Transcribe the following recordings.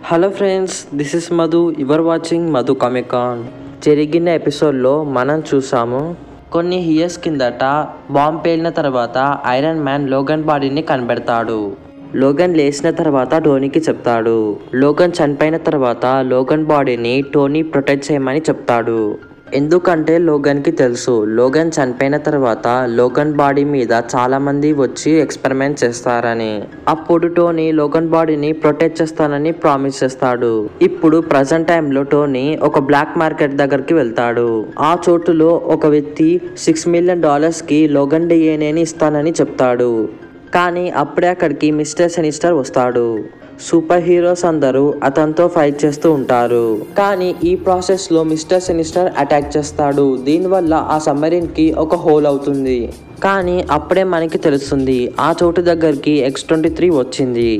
Hello friends this is Madhu you're watching Madhu Comicon జరిగిన ఎపిసోడ్లో మనం చూసాము కొన్ని ఇయర్స్ కిందట బాంబ్ పేలిన తర్వాత ఐరన్ మ్యాన్ లోగన్ బాడీని కనిపెడతాడు లోగన్ లేచిన తర్వాత టోనీకి చెప్తాడు లోగన్ చనిపోయిన తర్వాత లోగన్ బాడీని టోనీ ప్రొటెక్ట్ చేయమని చెప్తాడు ఎందుకంటే లోగన్కి తెలుసు లోగన్ చనిపోయిన తర్వాత లోగన్ బాడీ మీద చాలా మంది వచ్చి ఎక్స్పెరిమెంట్ చేస్తారని అప్పుడు టోనీ లోగన్ బాడీని ప్రొటెక్ట్ చేస్తానని ప్రామిస్ చేస్తాడు ఇప్పుడు ప్రజెంట్ టైంలో టోనీ ఒక బ్లాక్ మార్కెట్ దగ్గరికి వెళ్తాడు ఆ చోటులో ఒక వ్యక్తి సిక్స్ మిలియన్ డాలర్స్ కి లోగన్ డిఎన్ఏని ఇస్తానని చెప్తాడు కానీ అప్పుడే అక్కడికి మిస్టర్ సెనిస్టర్ వస్తాడు సూపర్ హీరోస్ అందరూ అతనితో ఫైట్ చేస్తూ ఉంటారు కానీ ఈ ప్రాసెస్ లో మిస్టర్ సెనిస్టర్ అటాక్ చేస్తాడు దీనివల్ల ఆ సమ్మరిన్ కి ఒక హోల్ అవుతుంది కానీ అప్పుడే మనకి తెలుస్తుంది ఆ చోటు దగ్గరికి ఎక్స్ ట్వంటీ త్రీ వచ్చింది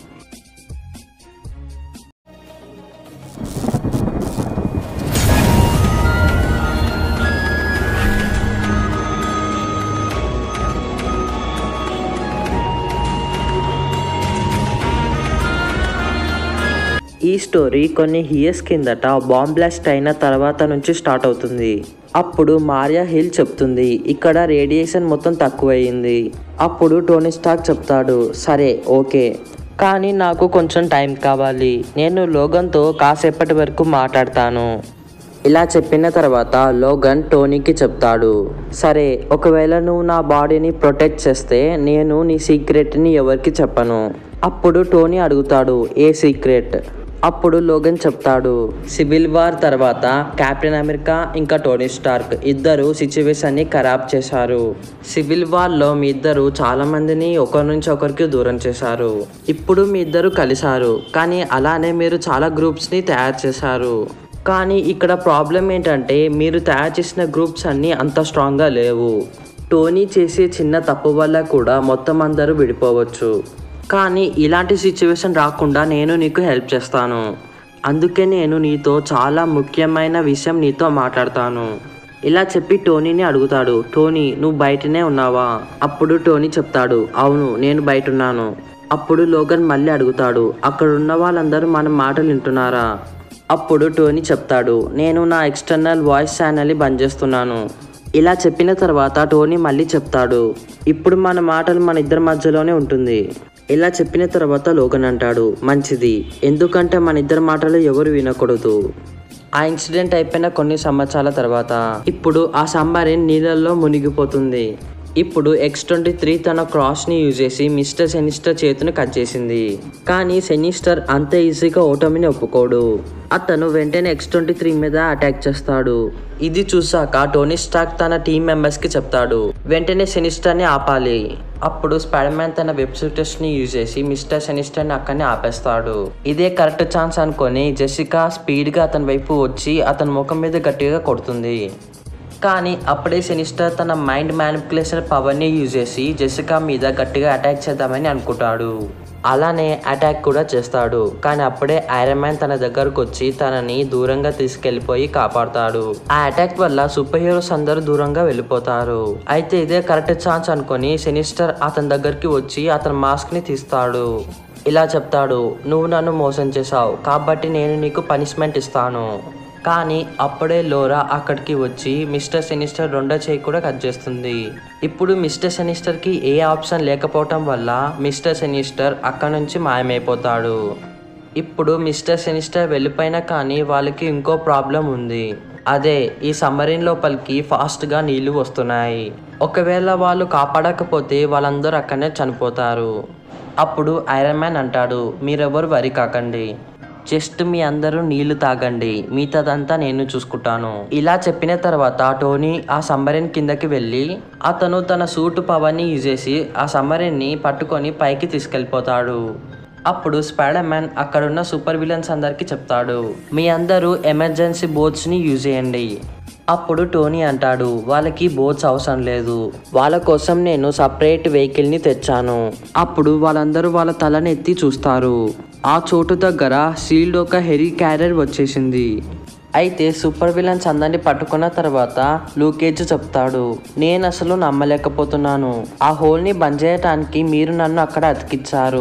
ఈ స్టోరీ కొన్ని ఇయర్స్ కిందట బాంబ్ బ్లాస్ట్ అయిన తర్వాత నుంచి స్టార్ట్ అవుతుంది అప్పుడు మారియా హిల్ చెప్తుంది ఇక్కడ రేడియేషన్ మొత్తం తక్కువయింది అప్పుడు టోనీ స్టాక్ చెప్తాడు సరే ఓకే కానీ నాకు కొంచెం టైం కావాలి నేను లోగన్తో కాసేపటి వరకు మాట్లాడతాను ఇలా చెప్పిన తర్వాత లోగన్ టోనీకి చెప్తాడు సరే ఒకవేళ నువ్వు నా బాడీని ప్రొటెక్ట్ చేస్తే నేను నీ సీక్రెట్ని ఎవరికి చెప్పను అప్పుడు టోనీ అడుగుతాడు ఏ సీక్రెట్ అప్పుడు లోగన్ చెప్తాడు సివిల్ వార్ తర్వాత కెప్టెన్ అమెరికా ఇంకా టోనీ స్టార్క్ ఇద్దరు సిచ్యువేషన్ని ఖరాబ్ చేశారు సివిల్ వార్లో మీ ఇద్దరు చాలా మందిని ఒకరి నుంచి ఒకరికి దూరం చేశారు ఇప్పుడు మీ ఇద్దరు కలిశారు కానీ అలానే మీరు చాలా గ్రూప్స్ని తయారు చేశారు కానీ ఇక్కడ ప్రాబ్లం ఏంటంటే మీరు తయారు చేసిన గ్రూప్స్ అన్నీ అంత స్ట్రాంగ్గా లేవు టోనీ చేసే చిన్న తప్పు వల్ల కూడా మొత్తం అందరూ విడిపోవచ్చు కానీ ఇలాంటి సిచ్యువేషన్ రాకుండా నేను నీకు హెల్ప్ చేస్తాను అందుకే నేను నీతో చాలా ముఖ్యమైన విషయం నీతో మాట్లాడతాను ఇలా చెప్పి టోనీని అడుగుతాడు టోనీ నువ్వు బయటనే ఉన్నావా అప్పుడు టోనీ చెప్తాడు అవును నేను బయట ఉన్నాను అప్పుడు లోగన్ మళ్ళీ అడుగుతాడు అక్కడ ఉన్న వాళ్ళందరూ మన మాటలు వింటున్నారా అప్పుడు టోనీ చెప్తాడు నేను నా ఎక్స్టర్నల్ వాయిస్ ఛానల్ని బంద్ చేస్తున్నాను ఇలా చెప్పిన తర్వాత టోనీ మళ్ళీ చెప్తాడు ఇప్పుడు మన మాటలు మన ఇద్దరి మధ్యలోనే ఉంటుంది ఇలా చెప్పిన తర్వాత లోగన్ అంటాడు మంచిది ఎందుకంటే మన ఇద్దరి మాటలు ఎవరు వినకూడదు ఆ ఇన్సిడెంట్ అయిపోయిన కొన్ని సంవత్సరాల తర్వాత ఇప్పుడు ఆ సమ్మరిన్ నీళ్ళల్లో మునిగిపోతుంది ఇప్పుడు ఎక్స్ ట్వంటీ త్రీ తన క్రాస్ని యూజ్ చేసి మిస్టర్ సెనిస్టర్ చేతిని కట్ చేసింది కానీ సెనిస్టర్ అంత ఈజీగా ఓటమిని ఒప్పుకోడు అతను వెంటనే ఎక్స్ ట్వంటీ త్రీ మీద అటాక్ చేస్తాడు ఇది చూసాక టోనీ స్టాక్ తన టీం మెంబర్స్కి చెప్తాడు వెంటనే సెనిస్టర్ని ఆపాలి అప్పుడు స్పైడర్ మ్యాన్ తన వెబ్ ని యూజ్ చేసి మిస్టర్ సెనిస్టర్ని అక్కడనే ఆపేస్తాడు ఇదే కరెక్ట్ ఛాన్స్ అనుకొని జెసికా స్పీడ్గా అతని వైపు వచ్చి అతని ముఖం మీద గట్టిగా కొడుతుంది కానీ అప్పుడే సెనిస్టర్ తన మైండ్ మ్యానిపులేషన్ పవర్ని యూజ్ చేసి జెసికా మీద గట్టిగా అటాక్ చేద్దామని అనుకుంటాడు అలానే అటాక్ కూడా చేస్తాడు కానీ అప్పుడే ఐరన్ మ్యాన్ తన దగ్గరకు వచ్చి తనని దూరంగా తీసుకెళ్లిపోయి కాపాడుతాడు ఆ అటాక్ వల్ల సూపర్ హీరోస్ అందరూ దూరంగా వెళ్ళిపోతారు అయితే ఇదే కరెక్ట్ ఛాన్స్ అనుకొని సెనిస్టర్ అతని దగ్గరికి వచ్చి అతని మాస్క్ ని తీస్తాడు ఇలా చెప్తాడు నువ్వు నన్ను మోసం చేశావు కాబట్టి నేను నీకు పనిష్మెంట్ ఇస్తాను కానీ అప్పుడే లోరా అక్కడికి వచ్చి మిస్టర్ సెనిస్టర్ రెండో చేయి కూడా కట్ చేస్తుంది ఇప్పుడు మిస్టర్ సెనిస్టర్కి ఏ ఆప్షన్ లేకపోవటం వల్ల మిస్టర్ సెనిస్టర్ అక్కడి నుంచి మాయమైపోతాడు ఇప్పుడు మిస్టర్ సెనిస్టర్ వెళ్ళిపోయినా కానీ వాళ్ళకి ఇంకో ప్రాబ్లం ఉంది అదే ఈ సమ్మరిన్ లోపలికి ఫాస్ట్గా నీళ్లు వస్తున్నాయి ఒకవేళ వాళ్ళు కాపాడకపోతే వాళ్ళందరూ అక్కడనే చనిపోతారు అప్పుడు ఐరన్ మ్యాన్ అంటాడు మీరెవరు వరి కాకండి జస్ట్ మీ అందరూ నీళ్లు తాగండి మిగతాదంతా నేను చూసుకుంటాను ఇలా చెప్పిన తర్వాత టోనీ ఆ సమ్మరిన్ కిందకి వెళ్ళి అతను తన సూట్ పవర్ని యూజ్ చేసి ఆ సమ్మరిన్ని పట్టుకొని పైకి తీసుకెళ్ళిపోతాడు అప్పుడు స్పైడర్ మ్యాన్ అక్కడున్న సూపర్ విలన్స్ అందరికీ చెప్తాడు మీ అందరూ ఎమర్జెన్సీ బోట్స్ని యూజ్ చేయండి అప్పుడు టోనీ అంటాడు వాళ్ళకి బోట్స్ అవసరం లేదు వాళ్ళ కోసం నేను సపరేట్ వెహికల్ని తెచ్చాను అప్పుడు వాళ్ళందరూ వాళ్ళ తలని ఎత్తి చూస్తారు ఆ చోటు దగ్గర సీల్డ్ ఒక హెరీ క్యారియర్ వచ్చేసింది అయితే సూపర్ విలన్స్ అందరిని పట్టుకున్న తర్వాత లూకేజ్ చెప్తాడు నేను అసలు నమ్మలేకపోతున్నాను ఆ హోల్ని బంద్ చేయటానికి మీరు నన్ను అక్కడ అతికిచ్చారు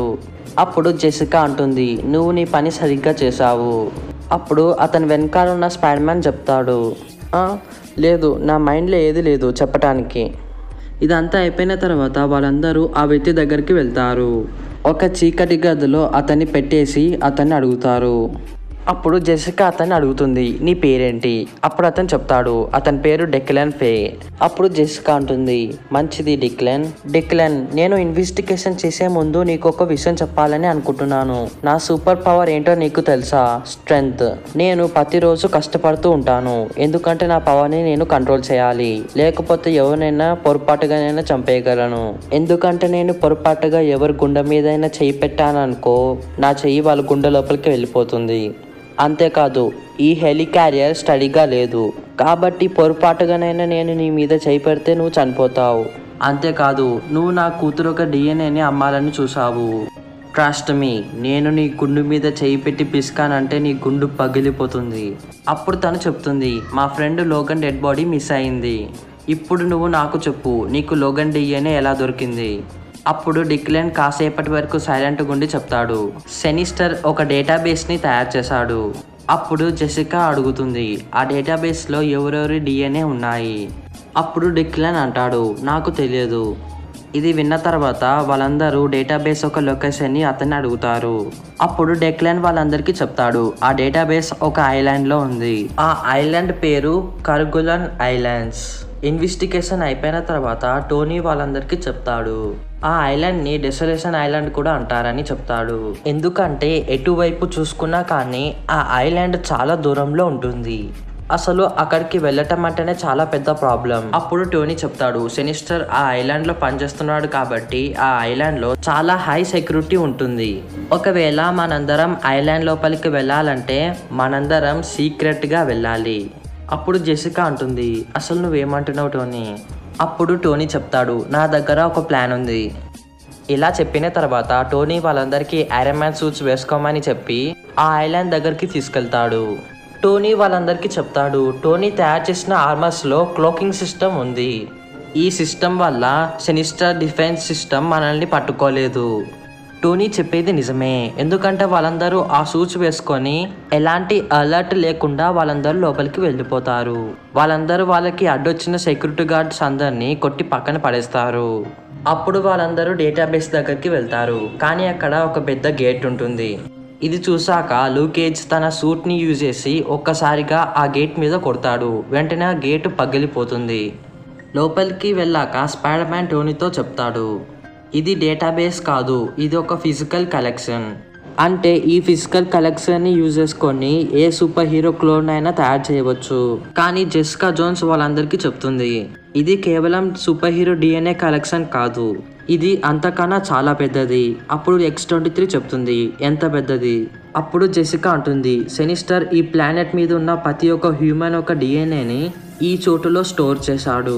అప్పుడు జెసికా అంటుంది నువ్వు నీ పని సరిగ్గా చేశావు అప్పుడు అతని వెనకాల ఉన్న స్పైడర్ మ్యాన్ చెప్తాడు "ఆ, లేదు నా మైండ్లో ఏది లేదు చెప్పటానికి ఇదంతా అయిపోయిన తర్వాత వాళ్ళందరూ ఆ వ్యక్తి దగ్గరికి వెళ్తారు ఒక చీకటి గదిలో అతన్ని పెట్టేసి అతన్ని అడుగుతారు అప్పుడు జెసికా అతన్ని అడుగుతుంది నీ పేరేంటి అప్పుడు అతను చెప్తాడు అతని పేరు డెక్లెన్ ఫే అప్పుడు జెసికా అంటుంది మంచిది డిక్లెన్ డిక్లెన్ నేను ఇన్వెస్టిగేషన్ చేసే ముందు నీకు ఒక విషయం చెప్పాలని అనుకుంటున్నాను నా సూపర్ పవర్ ఏంటో నీకు తెలుసా స్ట్రెంగ్త్ నేను ప్రతిరోజు కష్టపడుతూ ఉంటాను ఎందుకంటే నా పవర్ని నేను కంట్రోల్ చేయాలి లేకపోతే ఎవరినైనా పొరపాటుగానైనా చంపేయగలను ఎందుకంటే నేను పొరపాటుగా ఎవరి గుండె మీదైనా చెయ్యి పెట్టాననుకో నా చెయ్యి వాళ్ళ గుండె లోపలికి వెళ్ళిపోతుంది అంతేకాదు ఈ హెలికారియర్ స్టడీగా లేదు కాబట్టి పొరపాటుగానైనా నేను నీ మీద చేయి పెడితే నువ్వు చనిపోతావు అంతేకాదు నువ్వు నా కూతురు ఒక డిఎన్ఏని అమ్మాలని చూసావు ట్రస్ట్ మీ నేను నీ గుండు మీద చేయి పెట్టి పిసికానంటే నీ గుండు పగిలిపోతుంది అప్పుడు తను చెప్తుంది మా friend Logan dead body miss అయింది ఇప్పుడు నువ్వు నాకు చెప్పు నీకు లోగన్ డిఎన్ఏ ఎలా దొరికింది అప్పుడు డిక్లెన్ కాసేపటి వరకు సైలెంట్ గుండి చెప్తాడు సెనిస్టర్ ఒక డేటాబేస్ని తయారు చేశాడు అప్పుడు జెసికా అడుగుతుంది ఆ డేటాబేస్లో ఎవరెవరి డిఎన్ఏ ఉన్నాయి అప్పుడు డిక్లెన్ అంటాడు నాకు తెలియదు ఇది విన్న తర్వాత వాళ్ళందరూ డేటాబేస్ ఒక లొకేషన్ని అతన్ని అడుగుతారు అప్పుడు డెక్లెన్ వాళ్ళందరికీ చెప్తాడు ఆ డేటాబేస్ ఒక ఐలాండ్లో ఉంది ఆ ఐలాండ్ పేరు కర్గులన్ ఐలాండ్స్ ఇన్వెస్టిగేషన్ అయిపోయిన తర్వాత టోనీ వాళ్ళందరికీ చెప్తాడు ఆ ఐలాండ్ ని డెసలేషన్ ఐలాండ్ కూడా అంటారని చెప్తాడు ఎందుకంటే ఎటువైపు చూసుకున్నా కానీ ఆ ఐలాండ్ చాలా దూరంలో ఉంటుంది అసలు అక్కడికి వెళ్ళటం అంటేనే చాలా పెద్ద ప్రాబ్లం అప్పుడు టోనీ చెప్తాడు సెనిస్టర్ ఆ ఐలాండ్ లో పనిచేస్తున్నాడు కాబట్టి ఆ ఐలాండ్ లో చాలా హై సెక్యూరిటీ ఉంటుంది ఒకవేళ మనందరం ఐలాండ్ లోపలికి వెళ్ళాలంటే మనందరం సీక్రెట్ గా వెళ్ళాలి అప్పుడు జెసికా అంటుంది అసలు నువ్వేమంటున్నావు టోనీ అప్పుడు టోనీ చెప్తాడు నా దగ్గర ఒక ప్లాన్ ఉంది ఇలా చెప్పిన తర్వాత టోనీ వాళ్ళందరికీ ఐరన్ మ్యాన్ సూట్స్ వేసుకోమని చెప్పి ఆ ఐలాండ్ దగ్గరికి తీసుకెళ్తాడు టోనీ వాళ్ళందరికీ చెప్తాడు టోనీ తయారు చేసిన ఆర్మర్స్లో క్లోకింగ్ సిస్టమ్ ఉంది ఈ సిస్టమ్ వల్ల సెనిస్టర్ డిఫెన్స్ సిస్టమ్ మనల్ని పట్టుకోలేదు టోనీ చెప్పేది నిజమే ఎందుకంటే వాళ్ళందరూ ఆ సూట్స్ వేసుకొని ఎలాంటి అలర్ట్ లేకుండా వాళ్ళందరూ లోపలికి వెళ్ళిపోతారు వాళ్ళందరూ వాళ్ళకి అడ్డొచ్చిన సెక్యూరిటీ గార్డ్స్ అందరినీ కొట్టి పక్కన పడేస్తారు అప్పుడు వాళ్ళందరూ డేటాబేస్ దగ్గరికి వెళ్తారు కానీ అక్కడ ఒక పెద్ద గేట్ ఉంటుంది ఇది చూసాక లూకేజ్ తన సూట్ని యూజ్ చేసి ఒక్కసారిగా ఆ గేట్ మీద కొడతాడు వెంటనే ఆ గేటు పగిలిపోతుంది లోపలికి వెళ్ళాక స్పైడర్ మ్యాన్ టోనీతో చెప్తాడు ఇది డేటాబేస్ కాదు ఇది ఒక ఫిజికల్ కలెక్షన్ అంటే ఈ ఫిజికల్ కలెక్షన్ ని యూజ్ చేసుకొని ఏ సూపర్ హీరో క్లోన్ అయినా తయారు చేయవచ్చు కానీ జెస్కా జోన్స్ వాళ్ళందరికీ చెప్తుంది ఇది కేవలం సూపర్ హీరో డిఎన్ఏ కలెక్షన్ కాదు ఇది అంతకన్నా చాలా పెద్దది అప్పుడు ఎక్స్ ట్వంటీ త్రీ చెప్తుంది ఎంత పెద్దది అప్పుడు జెసికా అంటుంది సెనిస్టర్ ఈ ప్లానెట్ మీద ఉన్న ప్రతి ఒక్క హ్యూమన్ ఒక డిఎన్ఏని ఈ చోటులో స్టోర్ చేశాడు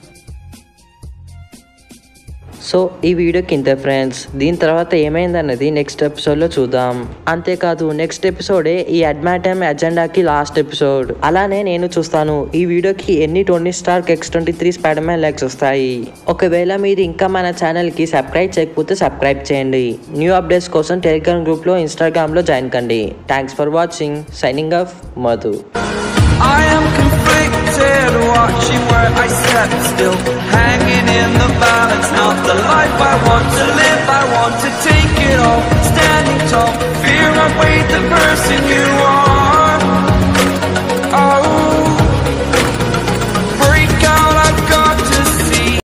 సో ఈ వీడియోకి ఇంతే ఫ్రెండ్స్ దీని తర్వాత ఏమైందన్నది నెక్స్ట్ ఎపిసోడ్లో చూద్దాం అంతేకాదు నెక్స్ట్ ఎపిసోడే ఈ అడ్మాటమ్ అజెండాకి లాస్ట్ ఎపిసోడ్ అలానే నేను చూస్తాను ఈ వీడియోకి ఎన్ని Tony Stark X twenty three spider man likes వస్తాయి ఒకవేళ మీరు ఇంకా మన ఛానల్కి సబ్స్క్రైబ్ చేయకపోతే సబ్స్క్రైబ్ చేయండి న్యూ అప్డేట్స్ కోసం టెలిగ్రామ్ గ్రూప్లో ఇన్స్టాగ్రామ్లో జాయిన్ కండి thanks for watching signing off Madhu I am conflicted, watching where I step still, hanging in the balance. Not the life I want to live, I want to take it all, standing tall,